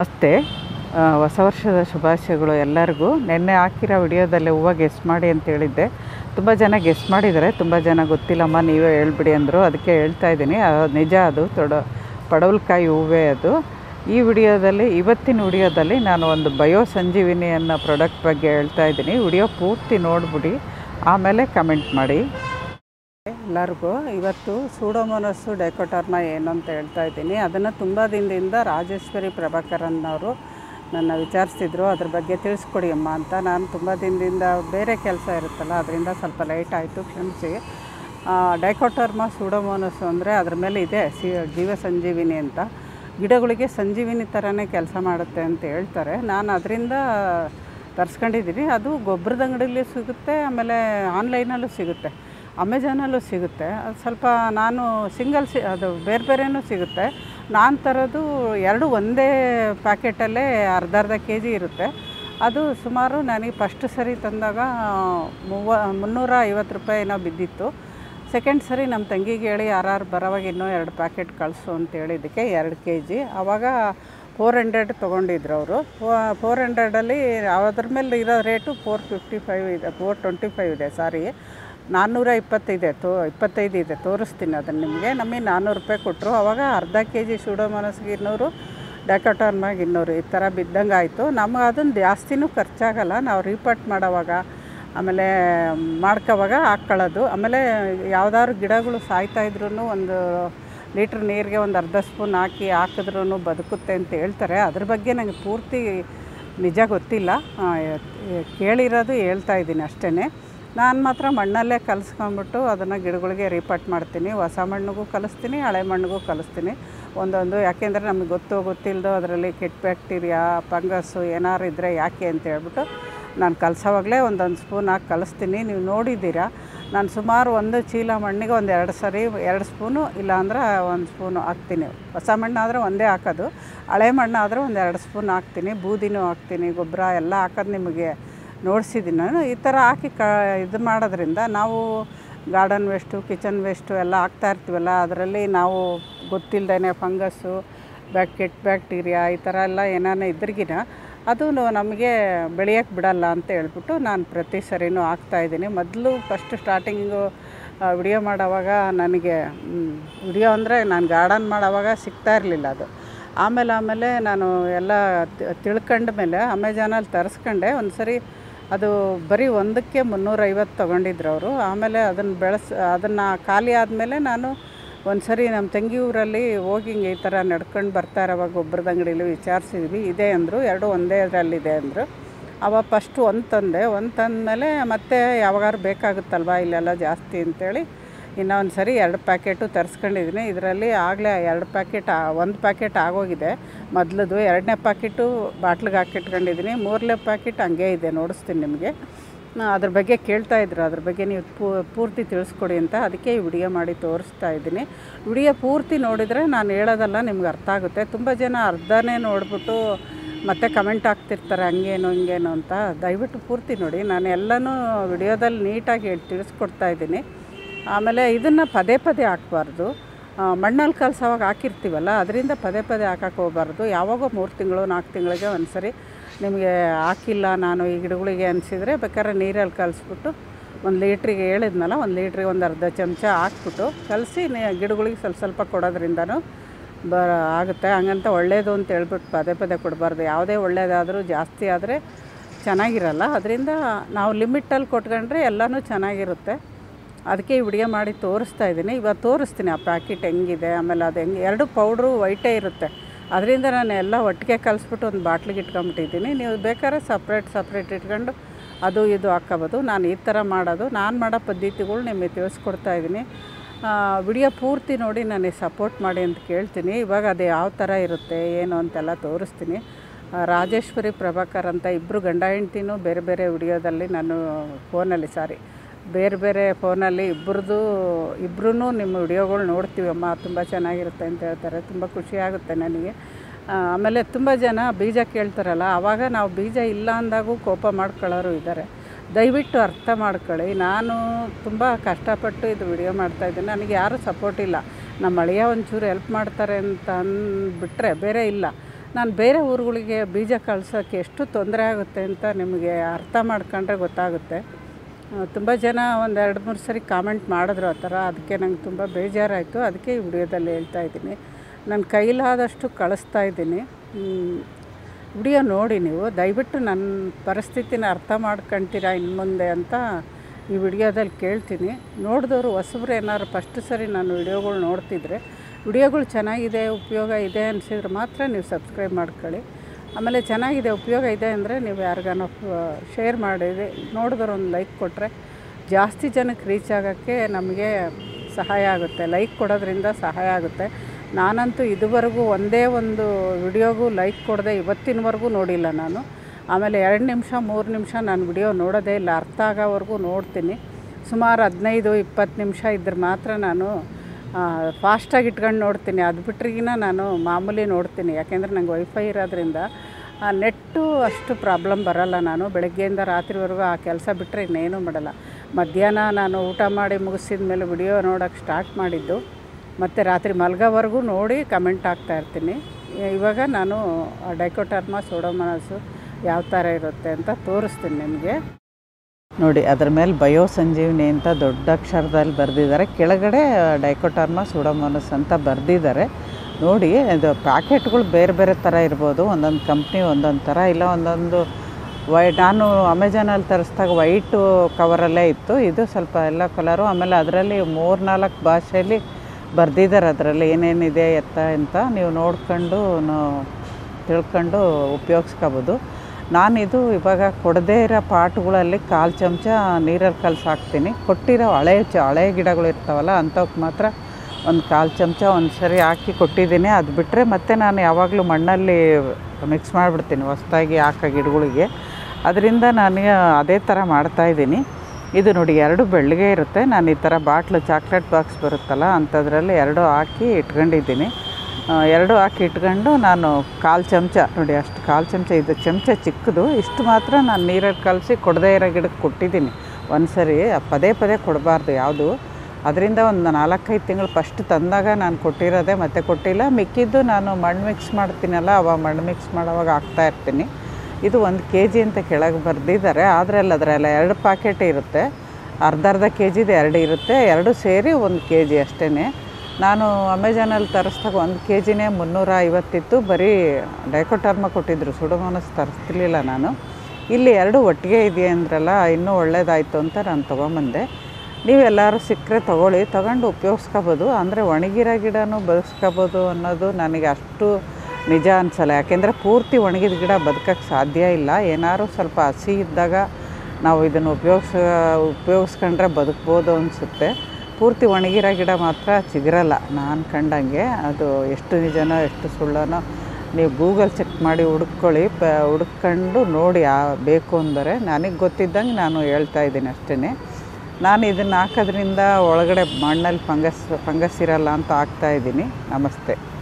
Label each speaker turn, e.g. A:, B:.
A: ನಮಸ್ತೆ ಆ, ಹೊಸ ವರ್ಷದ ಶುಭಾಶಯಗಳು ಎಲ್ಲರಿಗೂ ನಿನ್ನೆ ಹಾಕಿರೋ ವಿಡಿಯೋದಲ್ಲಿ ಹೂವು ಗೆಸ್ಟ್ ಮಾಡಿ ಅಂತ ಹೇಳಿದ್ದೆ ತುಂಬ ಜನ ಗೆಸ್ಟ್ ಮಾಡಿದ್ದಾರೆ ತುಂಬ ಜನ ಗೊತ್ತಿಲ್ಲಮ್ಮ ನೀವೇ ಹೇಳ್ಬಿಡಿ ಅಂದರು ಅದಕ್ಕೆ ಹೇಳ್ತಾ ಇದ್ದೀನಿ ಅದು ನಿಜ ಅದು ತೊಡ ಪಡವಲಕಾಯಿ ಹೂವೇ ಅದು ಈ ವಿಡಿಯೋದಲ್ಲಿ ಇವತ್ತಿನ ವಿಡಿಯೋದಲ್ಲಿ ನಾನು ಒಂದು ಬಯೋ ಸಂಜೀವಿನಿ ಅನ್ನೋ ಪ್ರಾಡಕ್ಟ್ ಬಗ್ಗೆ ಹೇಳ್ತಾ ಇದ್ದೀನಿ ವಿಡಿಯೋ ಪೂರ್ತಿ ನೋಡ್ಬಿಡಿ ಆಮೇಲೆ ಕಮೆಂಟ್ ಮಾಡಿ ಎಲ್ಲರಿಗೂ ಇವತ್ತು ಸೂಡೋಮೋನಸ್ಸು ಡೆಕೋಟರ್ನ ಏನು ಅಂತ ಹೇಳ್ತಾ ಇದ್ದೀನಿ ಅದನ್ನು ತುಂಬ ದಿನದಿಂದ ರಾಜೇಶ್ವರಿ ಪ್ರಭಾಕರನ್ ಅವರು ನನ್ನ ವಿಚಾರಿಸ್ತಿದ್ರು ಅದ್ರ ಬಗ್ಗೆ ತಿಳಿಸ್ಕೊಡಿ ಅಮ್ಮ ಅಂತ ನಾನು ತುಂಬ ದಿನದಿಂದ ಬೇರೆ ಕೆಲಸ ಇರುತ್ತಲ್ಲ ಅದರಿಂದ ಸ್ವಲ್ಪ ಲೇಟ್ ಆಯಿತು ಕ್ಷಮಿಸಿ ಡೈಕೋಟರ್ಮ ಸೂಡೋಮೋನಸ್ ಅಂದರೆ ಅದ್ರ ಮೇಲೆ ಇದೆ ಸಿ ಜೀವ ಸಂಜೀವಿನಿ ಅಂತ ಗಿಡಗಳಿಗೆ ಸಂಜೀವಿನಿ ಥರನೇ ಕೆಲಸ ಮಾಡುತ್ತೆ ಅಂತ ಹೇಳ್ತಾರೆ ನಾನು ಅದರಿಂದ ತರಿಸ್ಕೊಂಡಿದ್ದೀನಿ ಅದು ಗೊಬ್ಬರದ ಅಂಗಡಿಲಿ ಸಿಗುತ್ತೆ ಆಮೇಲೆ ಆನ್ಲೈನಲ್ಲೂ ಸಿಗುತ್ತೆ ಅಮೆಜಾನಲ್ಲೂ ಸಿಗುತ್ತೆ ಅದು ಸ್ವಲ್ಪ ನಾನು ಸಿಂಗಲ್ ಸಿ ಅದು ಬೇರೆ ಬೇರೆನೂ ಸಿಗುತ್ತೆ ನಾನು ತರೋದು ಎರಡು ಒಂದೇ ಪ್ಯಾಕೆಟಲ್ಲೇ ಅರ್ಧ ಅರ್ಧ ಕೆ ಜಿ ಇರುತ್ತೆ ಅದು ಸುಮಾರು ನನಗೆ ಫಸ್ಟ್ ಸರಿ ತಂದಾಗ ಮೂವ ಮುನ್ನೂರ ಐವತ್ತು ರೂಪಾಯಿ ಏನೋ ಬಿದ್ದಿತ್ತು ಸೆಕೆಂಡ್ ಸರಿ ನಮ್ಮ ತಂಗಿಗೆ ಹೇಳಿ ಯಾರು ಬರೋವಾಗ ಇನ್ನೂ ಎರಡು ಪ್ಯಾಕೆಟ್ ಕಳಿಸು ಅಂತ ಹೇಳಿದ್ದಕ್ಕೆ ಎರಡು ಕೆ ಜಿ ಆವಾಗ ಫೋರ್ ಹಂಡ್ರೆಡ್ ತೊಗೊಂಡಿದ್ರು ಅವರು ಫೋರ್ ಹಂಡ್ರೆಡಲ್ಲಿ ಅದ್ರ ಮೇಲೆ ಇರೋ ರೇಟು ಫೋರ್ ಫಿಫ್ಟಿ ಫೈವ್ ಇದೆ ಫೋರ್ ಟ್ವೆಂಟಿ ಫೈವ್ ಇದೆ ಸಾರಿ ನಾನ್ನೂರ ಇಪ್ಪತ್ತೈದೆ ತೋ ಇಪ್ಪತ್ತೈದು ಇದೆ ತೋರಿಸ್ತೀನಿ ಅದನ್ನು ನಿಮಗೆ ನಮಗೆ ನಾನ್ನೂರು ರೂಪಾಯಿ ಕೊಟ್ಟರು ಆವಾಗ ಅರ್ಧ ಕೆ ಜಿ ಸೂಡೋಮೋನಸ್ಗೆ ಇನ್ನೂರು ಮ್ಯಾಗ ಇನ್ನೂರು ಈ ಥರ ಬಿದ್ದಂಗೆ ಆಯಿತು ನಮಗೆ ಅದನ್ನು ಜಾಸ್ತಿನೂ ಖರ್ಚಾಗಲ್ಲ ನಾವು ರೀಪಾಟ್ ಮಾಡೋವಾಗ ಆಮೇಲೆ ಮಾಡ್ಕೋವಾಗ ಹಾಕ್ಕೊಳ್ಳೋದು ಆಮೇಲೆ ಯಾವ್ದಾದ್ರು ಗಿಡಗಳು ಸಾಯ್ತಾ ಇದ್ರೂ ಒಂದು ಲೀಟ್ರ್ ನೀರಿಗೆ ಒಂದು ಅರ್ಧ ಸ್ಪೂನ್ ಹಾಕಿ ಹಾಕಿದ್ರೂ ಬದುಕುತ್ತೆ ಅಂತ ಹೇಳ್ತಾರೆ ಅದ್ರ ಬಗ್ಗೆ ನನಗೆ ಪೂರ್ತಿ ನಿಜ ಗೊತ್ತಿಲ್ಲ ಆ, ಕೇಳಿರೋದು ಹೇಳ್ತಾ ಇದ್ದೀನಿ ಅಷ್ಟೇ ನಾನು ಮಾತ್ರ ಮಣ್ಣಲ್ಲೇ ಕಲಿಸ್ಕೊಂಬಿಟ್ಟು ಅದನ್ನು ಗಿಡಗಳಿಗೆ ರೀಪಾಟ್ ಮಾಡ್ತೀನಿ ಹೊಸ ಮಣ್ಣಿಗೂ ಕಲಿಸ್ತೀನಿ ಹಳೆ ಮಣ್ಣಿಗೂ ಕಲಿಸ್ತೀನಿ ಒಂದೊಂದು ಯಾಕೆಂದರೆ ನಮಗೆ ಗೊತ್ತು ಗೊತ್ತಿಲ್ಲದೋ ಅದರಲ್ಲಿ ಕೆಟ್ಟ ಬ್ಯಾಕ್ಟೀರಿಯಾ ಫಂಗಸ್ಸು ಏನಾರು ಇದ್ದರೆ ಯಾಕೆ ಅಂತ ಹೇಳ್ಬಿಟ್ಟು ನಾನು ಕಲಸೋವಾಗಲೇ ಒಂದೊಂದು ಸ್ಪೂನ್ ಹಾಕಿ ಕಲಿಸ್ತೀನಿ ನೀವು ನೋಡಿದ್ದೀರಾ ನಾನು ಸುಮಾರು ಒಂದು ಚೀಲ ಮಣ್ಣಿಗೆ ಒಂದು ಎರಡು ಸರಿ ಎರಡು ಸ್ಪೂನು ಇಲ್ಲಾಂದ್ರೆ ಒಂದು ಸ್ಪೂನು ಹಾಕ್ತೀನಿ ಹೊಸ ಮಣ್ಣಾದರೆ ಒಂದೇ ಹಾಕೋದು ಹಳೆ ಮಣ್ಣಾದರೆ ಒಂದು ಎರಡು ಸ್ಪೂನ್ ಹಾಕ್ತೀನಿ ಬೂದಿನೂ ಹಾಕ್ತೀನಿ ಗೊಬ್ಬರ ಎಲ್ಲ ಹಾಕೋದು ನಿಮಗೆ ನೋಡಿಸಿದ್ದೀನಿ ನಾನು ಈ ಥರ ಹಾಕಿ ಕ ಇದು ಮಾಡೋದ್ರಿಂದ ನಾವು ಗಾರ್ಡನ್ ವೇಸ್ಟು ಕಿಚನ್ ವೇಸ್ಟು ಎಲ್ಲ ಹಾಕ್ತಾ ಇರ್ತೀವಲ್ಲ ಅದರಲ್ಲಿ ನಾವು ಗೊತ್ತಿಲ್ಲದೇ ಫಂಗಸ್ಸು ಬ್ಯಾಕ್ ಕೆಟ್ಟ ಬ್ಯಾಕ್ಟೀರಿಯಾ ಈ ಥರ ಎಲ್ಲ ಏನಾನ ಇದ್ರಿಗಿನ ಅದು ನಮಗೆ ಬೆಳೆಯೋಕ್ಕೆ ಬಿಡಲ್ಲ ಅಂತ ಹೇಳ್ಬಿಟ್ಟು ನಾನು ಪ್ರತಿ ಸರಿನೂ ಹಾಕ್ತಾಯಿದ್ದೀನಿ ಮೊದಲು ಫಸ್ಟ್ ಸ್ಟಾರ್ಟಿಂಗು ವಿಡಿಯೋ ಮಾಡೋವಾಗ ನನಗೆ ವಿಡಿಯೋ ಅಂದರೆ ನಾನು ಗಾರ್ಡನ್ ಮಾಡೋವಾಗ ಸಿಗ್ತಾ ಇರಲಿಲ್ಲ ಅದು ಆಮೇಲೆ ಆಮೇಲೆ ನಾನು ಎಲ್ಲ ತಿ- ತಿಳ್ಕೊಂಡ ಮೇಲೆ ಅಮೆಜಾನಲ್ಲಿ ತರಿಸ್ಕೊಂಡೆ ಒಂದು ಸರಿ ಅದು ಬರೀ ಒಂದಕ್ಕೆ ಮುನ್ನೂರೈವತ್ತು ತೊಗೊಂಡಿದ್ರು ಅವರು ಆಮೇಲೆ ಅದನ್ನು ಬೆಳೆಸ್ ಅದನ್ನು ಖಾಲಿ ಆದಮೇಲೆ ನಾನು ಒಂದು ಸರಿ ನಮ್ಮ ತಂಗಿ ಊರಲ್ಲಿ ಹೋಗಿ ಹಿಂಗೆ ಈ ಥರ ನಡ್ಕೊಂಡು ಬರ್ತಾ ಇರೋವಾಗ ಗೊಬ್ಬರದ ಅಂಗಡೀಲಿ ವಿಚಾರಿಸಿದ್ವಿ ಇದೆ ಅಂದರು ಎರಡು ಒಂದೇ ಇದರಲ್ಲಿದೆ ಅಂದರು ಅವಾಗ ಫಸ್ಟು ಒಂದು ತಂದೆ ಒಂದು ತಂದಮೇಲೆ ಮತ್ತೆ ಯಾವಾಗಾರು ಬೇಕಾಗುತ್ತಲ್ವಾ ಇಲ್ಲೆಲ್ಲ ಜಾಸ್ತಿ ಅಂತೇಳಿ ಇನ್ನೂ ಒಂದು ಸರಿ ಎರಡು ಪ್ಯಾಕೆಟು ತರಿಸ್ಕೊಂಡಿದ್ದೀನಿ ಇದರಲ್ಲಿ ಆಗಲೇ ಎರಡು ಪ್ಯಾಕೆಟ್ ಒಂದು ಪ್ಯಾಕೆಟ್ ಆಗೋಗಿದೆ ಮೊದಲದು ಎರಡನೇ ಪ್ಯಾಕೆಟು ಬಾಟ್ಲಿಗೆ ಹಾಕಿಟ್ಕೊಂಡಿದ್ದೀನಿ ಮೂರನೇ ಪ್ಯಾಕೆಟ್ ಹಂಗೆ ಇದೆ ನೋಡಿಸ್ತೀನಿ ನಿಮಗೆ ನಾ ಅದ್ರ ಬಗ್ಗೆ ಕೇಳ್ತಾ ಇದ್ರು ಅದ್ರ ಬಗ್ಗೆ ನೀವು ಪೂ- ಪೂರ್ತಿ ತಿಳಿಸ್ಕೊಡಿ ಅಂತ ಅದಕ್ಕೆ ಈ ವಿಡಿಯೋ ಮಾಡಿ ತೋರಿಸ್ತಾ ಇದ್ದೀನಿ ವಿಡಿಯೋ ಪೂರ್ತಿ ನೋಡಿದರೆ ನಾನು ಹೇಳೋದಲ್ಲ ನಿಮ್ಗೆ ಅರ್ಥ ಆಗುತ್ತೆ ತುಂಬ ಜನ ಅರ್ಧನೇ ನೋಡ್ಬಿಟ್ಟು ಮತ್ತೆ ಕಮೆಂಟ್ ಹಾಕ್ತಿರ್ತಾರೆ ಹಂಗೇನು ಹಿಂಗೇನು ಅಂತ ದಯವಿಟ್ಟು ಪೂರ್ತಿ ನೋಡಿ ನಾನು ಎಲ್ಲನೂ ವಿಡಿಯೋದಲ್ಲಿ ನೀಟಾಗಿ ಹೇಳಿ ತಿಳಿಸ್ಕೊಡ್ತಾ ಇದ್ದೀನಿ ಆಮೇಲೆ ಇದನ್ನು ಪದೇ ಪದೇ ಹಾಕ್ಬಾರ್ದು ಆ, ಮಣ್ಣಲ್ಲಿ ಕಲ್ಸೋವಾಗ ಹಾಕಿರ್ತೀವಲ್ಲ ಅದರಿಂದ ಪದೇ ಪದೇ ಹಾಕಕ್ಕೆ ಹೋಗ್ಬಾರ್ದು ಯಾವಾಗೋ ಮೂರು ತಿಂಗಳು ನಾಲ್ಕು ತಿಂಗಳಿಗೆ ಒಂದು ಸರಿ ನಿಮಗೆ ಹಾಕಿಲ್ಲ ನಾನು ಈ ಗಿಡಗಳಿಗೆ ಅನಿಸಿದರೆ ಬೇಕಾದ್ರೆ ನೀರಲ್ಲಿ ಕಲಿಸ್ಬಿಟ್ಟು ಒಂದು ಲೀಟ್ರಿಗೆ ಹೇಳಿದ್ನಲ್ಲ ಒಂದು ಲೀಟ್ರಿಗೆ ಒಂದು ಅರ್ಧ ಚಮಚ ಹಾಕ್ಬಿಟ್ಟು ಕಲಸಿ ಗಿಡಗಳಿಗೆ ಸ್ವಲ್ಪ ಸ್ವಲ್ಪ ಕೊಡೋದ್ರಿಂದನೂ ಬ ಆಗುತ್ತೆ ಹಂಗಂತ ಒಳ್ಳೆಯದು ಅಂತ ಹೇಳ್ಬಿಟ್ಟು ಪದೇ ಪದೇ ಕೊಡಬಾರ್ದು ಯಾವುದೇ ಒಳ್ಳೆಯದಾದರೂ ಜಾಸ್ತಿ ಆದರೆ ಚೆನ್ನಾಗಿರಲ್ಲ ಅದರಿಂದ ನಾವು ಲಿಮಿಟಲ್ಲಿ ಕೊಟ್ಕೊಂಡ್ರೆ ಎಲ್ಲನೂ ಚೆನ್ನಾಗಿರುತ್ತೆ ಅದಕ್ಕೆ ಈ ವಿಡಿಯೋ ಮಾಡಿ ತೋರಿಸ್ತಾ ಇದ್ದೀನಿ ಇವಾಗ ತೋರಿಸ್ತೀನಿ ಆ ಪ್ಯಾಕೆಟ್ ಹೆಂಗಿದೆ ಆಮೇಲೆ ಅದು ಹೆಂಗೆ ಎರಡು ಪೌಡ್ರು ವೈಟೇ ಇರುತ್ತೆ ಅದರಿಂದ ನಾನು ಎಲ್ಲ ಒಟ್ಟಿಗೆ ಕಲಿಸ್ಬಿಟ್ಟು ಒಂದು ಬಾಟ್ಲಿಗೆ ಇಟ್ಕೊಂಬಿಟ್ಟಿದ್ದೀನಿ ನೀವು ಬೇಕಾದ್ರೆ ಸಪ್ರೇಟ್ ಸಪ್ರೇಟ್ ಇಟ್ಕೊಂಡು ಅದು ಇದು ಹಾಕ್ಕೋಬೋದು ನಾನು ಈ ಥರ ಮಾಡೋದು ನಾನು ಮಾಡೋ ಪದ್ಧತಿಗಳು ನಿಮಗೆ ತಿಳಿಸ್ಕೊಡ್ತಾ ಇದ್ದೀನಿ ವಿಡಿಯೋ ಪೂರ್ತಿ ನೋಡಿ ನನಗೆ ಸಪೋರ್ಟ್ ಮಾಡಿ ಅಂತ ಕೇಳ್ತೀನಿ ಇವಾಗ ಅದು ಯಾವ ಥರ ಇರುತ್ತೆ ಏನು ಅಂತೆಲ್ಲ ತೋರಿಸ್ತೀನಿ ಆ, ರಾಜೇಶ್ವರಿ ಪ್ರಭಾಕರ್ ಅಂತ ಇಬ್ಬರು ಗಂಡ ಹೆಂಡ್ತಿನೂ ಬೇರೆ ಬೇರೆ ವಿಡಿಯೋದಲ್ಲಿ ನಾನು ಫೋನಲ್ಲಿ ಸಾರಿ ಬೇರೆ ಬೇರೆ ಫೋನಲ್ಲಿ ಇಬ್ಬರದು ಇಬ್ಬರೂ ನಿಮ್ಮ ವಿಡಿಯೋಗಳು ನೋಡ್ತೀವಮ್ಮ ತುಂಬ ಚೆನ್ನಾಗಿರುತ್ತೆ ಅಂತ ಹೇಳ್ತಾರೆ ತುಂಬ ಖುಷಿ ಆಗುತ್ತೆ ನನಗೆ ಆ, ಆಮೇಲೆ ತುಂಬ ಜನ ಬೀಜ ಕೇಳ್ತಾರಲ್ಲ ಆವಾಗ ನಾವು ಬೀಜ ಇಲ್ಲ ಅಂದಾಗೂ ಕೋಪ ಮಾಡ್ಕೊಳ್ಳೋರು ಇದ್ದಾರೆ ದಯವಿಟ್ಟು ಅರ್ಥ ಮಾಡ್ಕೊಳ್ಳಿ ನಾನು ತುಂಬ ಕಷ್ಟಪಟ್ಟು ಇದು ವಿಡಿಯೋ ಮಾಡ್ತಾಯಿದ್ದೀನಿ ನನಗೆ ಯಾರೂ ಸಪೋರ್ಟ್ ಇಲ್ಲ ನಮ್ಮ ಅಳಿಯ ಒಂಚೂರು ಹೆಲ್ಪ್ ಮಾಡ್ತಾರೆ ಅಂತ ಅಂದ್ಬಿಟ್ರೆ ಬೇರೆ ಇಲ್ಲ
B: ನಾನು ಬೇರೆ ಊರುಗಳಿಗೆ ಬೀಜ ಕಳ್ಸೋಕ್ಕೆ ಎಷ್ಟು ತೊಂದರೆ ಆಗುತ್ತೆ ಅಂತ ನಿಮಗೆ ಅರ್ಥ ಮಾಡ್ಕೊಂಡ್ರೆ ಗೊತ್ತಾಗುತ್ತೆ ತುಂಬ ಜನ ಒಂದು ಎರಡು ಮೂರು ಸರಿ ಕಾಮೆಂಟ್ ಮಾಡಿದ್ರು ಆ ಥರ ಅದಕ್ಕೆ ನಂಗೆ ತುಂಬ ಬೇಜಾರಾಯಿತು ಅದಕ್ಕೆ ಈ ವಿಡಿಯೋದಲ್ಲಿ ಹೇಳ್ತಾ ಇದ್ದೀನಿ ನನ್ನ ಕೈಲಾದಷ್ಟು ಕಳಿಸ್ತಾ ಇದ್ದೀನಿ ವಿಡಿಯೋ ನೋಡಿ ನೀವು ದಯವಿಟ್ಟು ನನ್ನ ಪರಿಸ್ಥಿತಿನ ಅರ್ಥ ಮಾಡ್ಕೊಳ್ತೀರಾ ಇನ್ನು ಮುಂದೆ ಅಂತ ಈ ವಿಡಿಯೋದಲ್ಲಿ ಕೇಳ್ತೀನಿ ನೋಡಿದವರು ಹೊಸಬ್ರು ಏನಾದ್ರು ಫಸ್ಟ್ ಸರಿ ನಾನು ವಿಡಿಯೋಗಳು ನೋಡ್ತಿದ್ರೆ ವಿಡಿಯೋಗಳು ಚೆನ್ನಾಗಿದೆ ಉಪಯೋಗ ಇದೆ ಅನಿಸಿದ್ರೆ ಮಾತ್ರ ನೀವು ಸಬ್ಸ್ಕ್ರೈಬ್ ಮಾಡ್ಕೊಳ್ಳಿ ಆಮೇಲೆ ಚೆನ್ನಾಗಿದೆ ಉಪಯೋಗ ಇದೆ ಅಂದರೆ ನೀವು ಯಾರಿಗಾನ ಶೇರ್ ಮಾಡಿರಿ ನೋಡಿದ್ರೆ ಒಂದು ಲೈಕ್ ಕೊಟ್ಟರೆ ಜಾಸ್ತಿ ಜನಕ್ಕೆ ರೀಚ್ ಆಗೋಕ್ಕೆ ನಮಗೆ ಸಹಾಯ ಆಗುತ್ತೆ ಲೈಕ್ ಕೊಡೋದ್ರಿಂದ ಸಹಾಯ ಆಗುತ್ತೆ ನಾನಂತೂ ಇದುವರೆಗೂ ಒಂದೇ ಒಂದು ವಿಡಿಯೋಗೂ ಲೈಕ್ ಕೊಡದೆ ಇವತ್ತಿನವರೆಗೂ ನೋಡಿಲ್ಲ ನಾನು ಆಮೇಲೆ ಎರಡು ನಿಮಿಷ ಮೂರು ನಿಮಿಷ ನಾನು ವಿಡಿಯೋ ನೋಡೋದೇ ಇಲ್ಲ ಅರ್ಥ ಆಗೋವರೆಗೂ ನೋಡ್ತೀನಿ ಸುಮಾರು ಹದಿನೈದು ಇಪ್ಪತ್ತು ನಿಮಿಷ ಇದ್ರೆ ಮಾತ್ರ ನಾನು ಫಾಸ್ಟಾಗಿ ಇಟ್ಕೊಂಡು ನೋಡ್ತೀನಿ ಅದು ಬಿಟ್ರಿಗಿನ ನಾನು ಮಾಮೂಲಿ ನೋಡ್ತೀನಿ ಯಾಕೆಂದರೆ ನಂಗೆ ವೈಫೈ ಇರೋದ್ರಿಂದ ಆ ನೆಟ್ಟು ಅಷ್ಟು ಪ್ರಾಬ್ಲಮ್ ಬರಲ್ಲ ನಾನು ಬೆಳಗ್ಗೆಯಿಂದ ರಾತ್ರಿವರೆಗೂ ಆ ಕೆಲಸ ಬಿಟ್ಟರೆ ಇನ್ನೇನು ಮಾಡಲ್ಲ ಮಧ್ಯಾಹ್ನ ನಾನು ಊಟ ಮಾಡಿ ಮುಗಿಸಿದ ಮೇಲೆ ವಿಡಿಯೋ ನೋಡೋಕ್ಕೆ ಸ್ಟಾರ್ಟ್ ಮಾಡಿದ್ದು ಮತ್ತು ರಾತ್ರಿ ಮಲ್ಗೋವರೆಗೂ ನೋಡಿ ಕಮೆಂಟ್ ಆಗ್ತಾ ಇರ್ತೀನಿ ಇವಾಗ ನಾನು ಡೈಕೋಟರ್ಮ ಸೋಡೋಮನಸು ಯಾವ ಥರ ಇರುತ್ತೆ ಅಂತ ತೋರಿಸ್ತೀನಿ ನಿಮಗೆ
A: ನೋಡಿ ಅದ್ರ ಮೇಲೆ ಬಯೋ ಸಂಜೀವಿನಿ ಅಂತ ದೊಡ್ಡ ಅಕ್ಷರದಲ್ಲಿ ಬರೆದಿದ್ದಾರೆ ಕೆಳಗಡೆ ಡೈಕೋಟರ್ಮ ಸುಡೋಮೋನಸ್ ಅಂತ ಬರೆದಿದ್ದಾರೆ ನೋಡಿ ಇದು ಪ್ಯಾಕೆಟ್ಗಳು ಬೇರೆ ಬೇರೆ ಥರ ಇರ್ಬೋದು ಒಂದೊಂದು ಕಂಪ್ನಿ ಒಂದೊಂದು ಥರ ಇಲ್ಲ ಒಂದೊಂದು ವೈ ನಾನು ಅಮೆಜಾನಲ್ಲಿ ತರಿಸಿದಾಗ ವೈಟು ಕವರಲ್ಲೇ ಇತ್ತು ಇದು ಸ್ವಲ್ಪ ಎಲ್ಲ ಕಲರು ಆಮೇಲೆ ಅದರಲ್ಲಿ ಮೂರು ನಾಲ್ಕು ಭಾಷೆಯಲ್ಲಿ ಬರೆದಿದ್ದಾರೆ ಅದರಲ್ಲಿ ಏನೇನಿದೆ ಎತ್ತ ಅಂತ ನೀವು ನೋಡ್ಕೊಂಡು ತಿಳ್ಕೊಂಡು ಉಪಯೋಗಿಸ್ಕೋಬೋದು ನಾನಿದು ಇವಾಗ ಕೊಡದೇ ಇರೋ ಪಾಟ್ಗಳಲ್ಲಿ ಕಾಲು ಚಮಚ ನೀರಲ್ಲಿ ಕಲಸಿ ಹಾಕ್ತೀನಿ ಕೊಟ್ಟಿರೋ ಹಳೆ ಚ ಹಳೆ ಗಿಡಗಳು ಇರ್ತಾವಲ್ಲ ಅಂಥವಕ್ಕೆ ಮಾತ್ರ ಒಂದು ಕಾಲು ಚಮಚ ಒಂದು ಸರಿ ಹಾಕಿ ಕೊಟ್ಟಿದ್ದೀನಿ ಅದು ಬಿಟ್ಟರೆ ಮತ್ತೆ ನಾನು ಯಾವಾಗಲೂ ಮಣ್ಣಲ್ಲಿ ಮಿಕ್ಸ್ ಮಾಡಿಬಿಡ್ತೀನಿ ಹೊಸ್ದಾಗಿ ಹಾಕೋ ಗಿಡಗಳಿಗೆ ಅದರಿಂದ ನನಗೆ ಅದೇ ಥರ ಮಾಡ್ತಾಯಿದ್ದೀನಿ ಇದು ನೋಡಿ ಎರಡು ಬೆಳ್ಳಗೆ ಇರುತ್ತೆ ನಾನು ಈ ಥರ ಬಾಟ್ಲು ಚಾಕ್ಲೇಟ್ ಬಾಕ್ಸ್ ಬರುತ್ತಲ್ಲ ಅಂಥದ್ರಲ್ಲಿ ಎರಡು ಹಾಕಿ ಇಟ್ಕೊಂಡಿದ್ದೀನಿ ಆ, ಎರಡು ಹಾಕಿ ಇಟ್ಕೊಂಡು ನಾನು ಕಾಲು ಚಮಚ ನೋಡಿ ಅಷ್ಟು ಕಾಲು ಚಮಚ ಇದು ಚಮಚ ಚಿಕ್ಕದು ಇಷ್ಟು ಮಾತ್ರ ನಾನು ನೀರಲ್ಲಿ ಕಲಸಿ ಕೊಡದೇ ಇರೋ ಗಿಡಕ್ಕೆ ಕೊಟ್ಟಿದ್ದೀನಿ ಒಂದು ಸರಿ ಪದೇ ಪದೇ ಕೊಡಬಾರ್ದು ಯಾವುದು ಅದರಿಂದ ಒಂದು ನಾಲ್ಕೈದು ತಿಂಗಳು ಫಸ್ಟ್ ತಂದಾಗ ನಾನು ಕೊಟ್ಟಿರೋದೆ ಮತ್ತೆ ಕೊಟ್ಟಿಲ್ಲ ಮಿಕ್ಕಿದ್ದು ನಾನು ಮಣ್ಣು ಮಿಕ್ಸ್ ಮಾಡ್ತೀನಲ್ಲ ಅವಾಗ ಮಣ್ಣು ಮಿಕ್ಸ್ ಮಾಡೋವಾಗ ಹಾಕ್ತಾ ಇರ್ತೀನಿ ಇದು ಒಂದು ಕೆ ಜಿ ಅಂತ ಕೆಳಗೆ ಬರೆದಿದ್ದಾರೆ ಆದರೆ ಅಲ್ಲ ಅದರೆಲ್ಲ ಎರಡು ಪ್ಯಾಕೆಟ್ ಇರುತ್ತೆ ಅರ್ಧ ಅರ್ಧ ಕೆ ಜಿದು ಎರಡು ಇರುತ್ತೆ ಎರಡು ಸೇರಿ ಒಂದು ಕೆ ಜಿ ಅಷ್ಟೇ ನಾನು ಅಮೆಜಾನಲ್ಲಿ ತರಿಸ್ದಾಗ ಒಂದು ಕೆ ಜಿನೇ ಮುನ್ನೂರ ಐವತ್ತಿತ್ತು ಬರೀ ಡೈಕೋಟರ್ಮ ಕೊಟ್ಟಿದ್ದರು ಸುಡೋಮೋನಸ್ ತರಿಸ್ತಿರ್ಲಿಲ್ಲ ನಾನು ಇಲ್ಲಿ ಎರಡು ಒಟ್ಟಿಗೆ ಇದೆ ಅಂದ್ರಲ್ಲ ಇನ್ನೂ ಒಳ್ಳೇದಾಯಿತು ಅಂತ ನಾನು ತೊಗೊಂಬಂದೆ ನೀವೆಲ್ಲರೂ ಸಿಕ್ಕರೆ ತೊಗೊಳ್ಳಿ ತೊಗೊಂಡು ಉಪಯೋಗಿಸ್ಕೋಬೋದು ಅಂದರೆ ಒಣಗಿರೋ ಗಿಡನೂ ಬದುಕ್ಸ್ಕೋಬೋದು ಅನ್ನೋದು ನನಗೆ ಅಷ್ಟು ನಿಜ ಅನಿಸಲ್ಲ ಯಾಕೆಂದರೆ ಪೂರ್ತಿ ಒಣಗಿದ ಗಿಡ ಬದುಕೋಕ್ಕೆ ಸಾಧ್ಯ ಇಲ್ಲ ಏನಾದ್ರು ಸ್ವಲ್ಪ ಹಸಿ ಇದ್ದಾಗ ನಾವು ಇದನ್ನು ಉಪಯೋಗಿಸ ಉಪಯೋಗಿಸ್ಕೊಂಡ್ರೆ ಬದುಕ್ಬೋದು ಅನಿಸುತ್ತೆ ಪೂರ್ತಿ ಒಣಗಿರೋ ಗಿಡ ಮಾತ್ರ ಚಿಗುರಲ್ಲ ನಾನು ಕಂಡಂಗೆ ಅದು ಎಷ್ಟು ನಿಜನೋ ಎಷ್ಟು ಸುಳ್ಳನೋ ನೀವು ಗೂಗಲ್ ಚೆಕ್ ಮಾಡಿ ಹುಡುಕೊಳ್ಳಿ ಪ ಹುಡುಕೊಂಡು ನೋಡಿ ಆ ಬೇಕು ಅಂದರೆ ನನಗೆ ಗೊತ್ತಿದ್ದಂಗೆ ನಾನು ಹೇಳ್ತಾ ಇದ್ದೀನಿ ಅಷ್ಟೇ ನಾನು ಇದನ್ನು ಹಾಕೋದ್ರಿಂದ ಒಳಗಡೆ ಮಣ್ಣಲ್ಲಿ ಫಂಗಸ್ ಫಂಗಸ್ ಇರಲ್ಲ ಅಂತ ಹಾಕ್ತಾ ಇದ್ದೀನಿ ನಮಸ್ತೆ